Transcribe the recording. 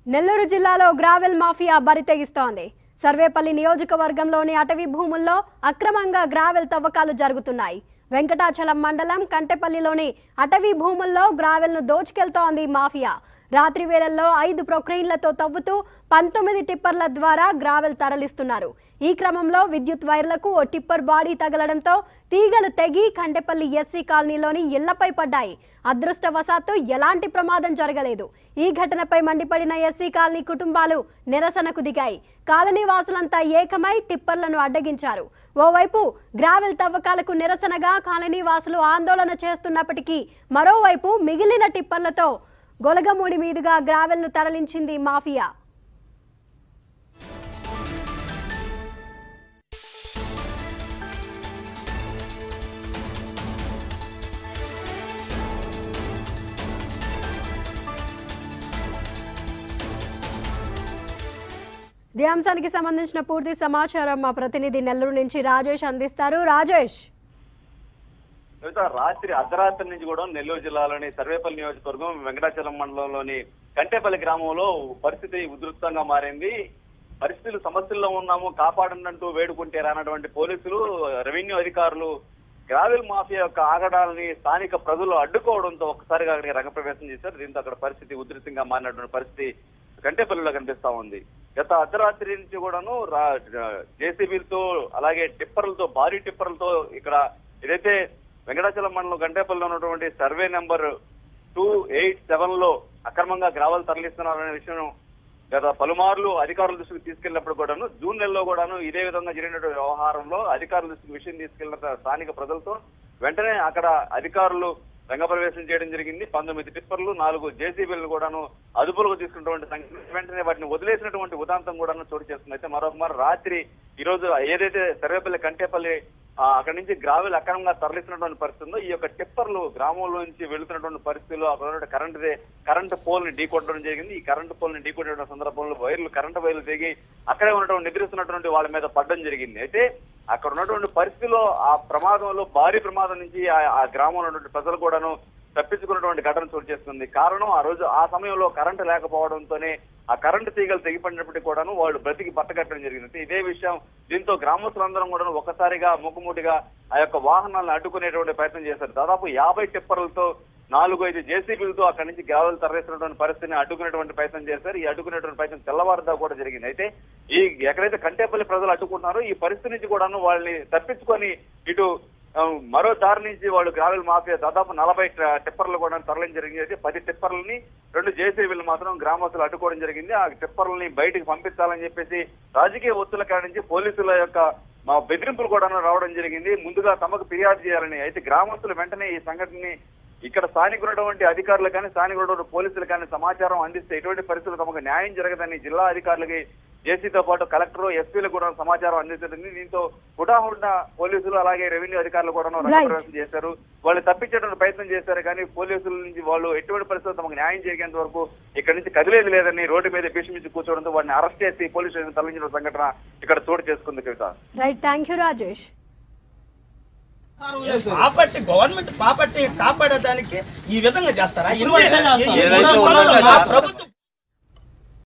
నెల్లూరు జిల్లాలో gravel mafia బరితెగిస్తోంది Sarvepalli నియోజకవర్గంలోని అటవీ భూముల్లో అక్రమంగా గ్రావెల్ తవ్వకాలు జరుగుతున్నాయి వెంకటాచలం మండలం కంటెపల్లిలోని అటవీ భూముల్లో గ్రావెల్ను దోచుకెళ్తోంది మాఫియా రాత్రి వేళల్లో ఐదు ప్రొక్రెయిన్లతో తవ్వుతూ పంతొమ్మిది టిప్పర్ల ద్వారా గ్రావెల్ తరలిస్తున్నారు ఈ క్రమంలో విద్యుత్ వైర్లకు ఓ టిప్పర్ బాడీ తగలడంతో తీగలు తెగి కంటెపల్లి ఎస్సీ కాలనీలోని ఇళ్లపై పడ్డాయి అదృష్టవశాత్తు ఎలాంటి ప్రమాదం జరగలేదు ఈ ఘటనపై మండిపడిన ఎస్సీ కాలనీ కుటుంబాలు నిరసనకు దిగాయి కాలనీ వాసులంతా ఏకమై టిప్పర్లను అడ్డగించారు ఓవైపు గ్రావెల్ తవ్వకాలకు నిరసనగా కాలనీ వాసులు ఆందోళన చేస్తున్నప్పటికీ మరోవైపు మిగిలిన టిప్పర్లతో గొలగమూడి మీదుగా గ్రావెల్ను తరలించింది మాఫియా ఈ అంశానికి సంబంధించిన పూర్తి సమాచారం మా ప్రతినిధి నెల్లూరు నుంచి రాజేష్ అందిస్తారు రాజేష్ కవిత రాత్రి అర్ధరాత్రి నుంచి కూడా నెల్లూరు జిల్లాలోని సర్వేపల్లి నియోజకవర్గం వెంకటాచలం మండలంలోని కంటేపల్లి గ్రామంలో పరిస్థితి ఉధృతంగా మారింది పరిస్థితులు సమస్యల్లో ఉన్నాము కాపాడంటూ వేడుకుంటే రానటువంటి పోలీసులు రెవెన్యూ అధికారులు గ్రావెల్ మాఫియా యొక్క ఆగడాలని స్థానిక ప్రజలు అడ్డుకోవడంతో ఒక్కసారిగా అక్కడికి రంగప్రవేశం చేశారు దీంతో అక్కడ పరిస్థితి ఉధృతంగా మారినటువంటి పరిస్థితి కంటేపల్లిలో కనిపిస్తా ఉంది గత అర్ధరాత్రి నుంచి కూడాను జేసీబీలతో అలాగే టిప్పర్లతో భారీ టిప్పర్లతో ఇక్కడ ఏదైతే వెంకటాచలం మండలం గంటేపల్లిలో ఉన్నటువంటి survey number two eight seven లో అక్రమంగా గ్రావెల్ తరలిస్తున్నారనే విషయం గత పలుమార్లు అధికారుల దృష్టికి తీసుకెళ్లినప్పుడు కూడాను జూన్ నెలలో కూడాను ఇదే విధంగా జరిగినటువంటి వ్యవహారంలో అధికారుల దృష్టికి విషయం తీసుకెళ్లిన స్థానిక ప్రజలతో వెంటనే అక్కడ అధికారులు రంగప్రవేశం చేయడం జరిగింది పంతొమ్మిది టిప్పర్లు నాలుగు జేసీబీలు కూడాను అదుపులోకి తీసుకున్నటువంటి సంఘటన వెంటనే వాటిని వదిలేసినటువంటి ఉదాంతం కూడాను చోటు చేస్తుంది అయితే మరొక రాత్రి ఈ రోజు ఏదైతే సర్వేపల్లి కంటేపల్లి ఆ, అక్కడి నుంచి గ్రావెల్ అక్రమంగా తరలిస్తున్నటువంటి పరిస్థితి ఉందో ఈ యొక్క టిప్పర్లు గ్రామంలో నుంచి వెళుతున్నటువంటి పరిస్థితుల్లో అక్కడ ఉన్నటువంటి కరెంట్ కరెంట్ పోల్ ని ఢీకొట్టడం జరిగింది ఈ కరెంట్ పోల్ ని ఢీకొట్టిన సందర్భంలో వైర్లు కరెంట్ వైర్లు తెగి అక్కడే ఉన్నటువంటి నిద్రిస్తున్నటువంటి వాళ్ళ మీద పడడం జరిగింది అయితే అక్కడ ఉన్నటువంటి పరిస్థితిలో ఆ ప్రమాదంలో భారీ ప్రమాదం నుంచి ఆ- ఆ గ్రామంలో ఉన్నటువంటి ప్రజలు కూడాను తప్పించుకున్నటువంటి ఘటన చోటు చేస్తుంది కారణం ఆ రోజు ఆ సమయంలో కరెంటు లేకపోవడంతోనే ఆ కరెంటు తీగలు తెగిపడినప్పటికీ కూడాను వాళ్ళు బ్రతికి పట్టకట్టడం జరిగింది అయితే ఇదే విషయం దీంతో గ్రామస్తులందరం కూడా ఒక్కసారిగా ముక్కుముడిగా ఆ యొక్క వాహనాలను అడ్డుకునేటువంటి ప్రయత్నం చేశారు దాదాపు యాభై టిప్పర్లతో నాలుగు ఐదు జేసీబీలతో అక్కడి నుంచి గ్రావెల్ తరలిస్తున్నటువంటి పరిస్థితిని అడ్డుకునేటువంటి ప్రయత్నం చేశారు ఈ అడ్డుకునేటువంటి ప్రయత్నం తెల్లవారుదా కూడా జరిగింది అయితే ఈ ఎక్కడైతే కంటేపల్లి ప్రజలు అడ్డుకుంటున్నారో ఈ పరిస్థితి నుంచి కూడాను వాళ్ళని తప్పించుకొని ఇటు ఆ, మరో దారి నుంచి వాళ్ళు గ్రావెల్ మాఫియా దాదాపు నలభై ట- టిప్పర్లు కూడా తరలించడం జరిగింది అయితే పది టిప్పర్లని రెండు జేసీబీలు మాత్రం గ్రామస్తులు అడ్డుకోవడం జరిగింది ఆ టిప్పర్లని బయటికి పంపించాలని చెప్పేసి రాజకీయ ఒత్తుల కాడి నుంచి పోలీసుల యొక్క మా బెదిరింపులు కూడా రావడం జరిగింది ముందుగా తమకు ఫిర్యాదు చేయాలని అయితే గ్రామస్తులు వెంటనే ఈ సంఘటనని ఇక్కడ స్థానికున్నటువంటి అధికారులు కానీ స్థానికున్నటువంటి పోలీసులు కానీ సమాచారం అందిస్తే ఎటువంటి పరిస్థితులు తమకు న్యాయం జరగదని జిల్లా అధికారులకి జేసీతో పాటు కలెక్టర్ ఎస్పీలకు కూడా సమాచారం అందించడం దీంతో హుటాహుటిన పోలీసులు అలాగే రెవెన్యూ అధికారులు కూడా రంగప్రవేశం చేశారు వాళ్ళు తప్పించేటువంటి ప్రయత్నం చేశారు కానీ పోలీసుల నుంచి వాళ్ళు ఎటువంటి పరిస్థితులు తమకు న్యాయం జరిగేంత వరకు ఇక్కడ నుంచి కదిలేదు లేదని రోడ్డు మీద భీష్మించి కూర్చోవడంతో వాడిని అరెస్ట్ చేసి పోలీస్ స్టేషన్ తరలించిన సంఘటన ఇక్కడ చోటు చేసుకుంది Kavitha right thank you Rajesh property government property కాపాడేదానికి ఈ విధంగా చేస్తారా ఎప్పుడు ఎట్లా చేస్తారు? ఈ- ఈ- ఈ- మా ప్రభుత్వం